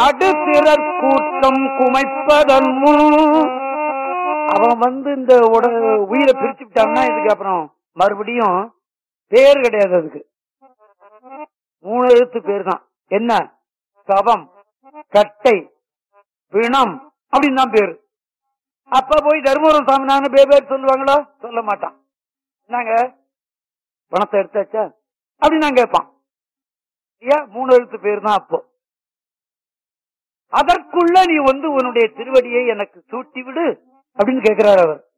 அடுத்திறற் கூட்டம் குமைப்பதன் முன் அவன் வந்து இந்த உட உயிரை பிரிச்சு விட்டான்னா இதுக்கு அப்புறம் மறுபடியும் பேர் கிடையாது அதுக்கு மூணு எழுத்து பேர் தான் என்ன கவம் கட்டை பிணம் அப்படின்னு தான் பேரு அப்ப போய் தர்மபுரம் சாமிநாதன் பேர் பேர் சொல்லுவாங்களா சொல்ல மாட்டான் என்னங்க பணத்தை எடுத்தாச்சா அப்படின்னு நான் கேட்பான் ஏன் மூணு எழுத்து பேர் தான் அப்போ அதற்குள்ள நீ வந்து உன்னுடைய திருவடியை எனக்கு சூட்டி விடு அப்படின்னு கேட்கிறார் அவர்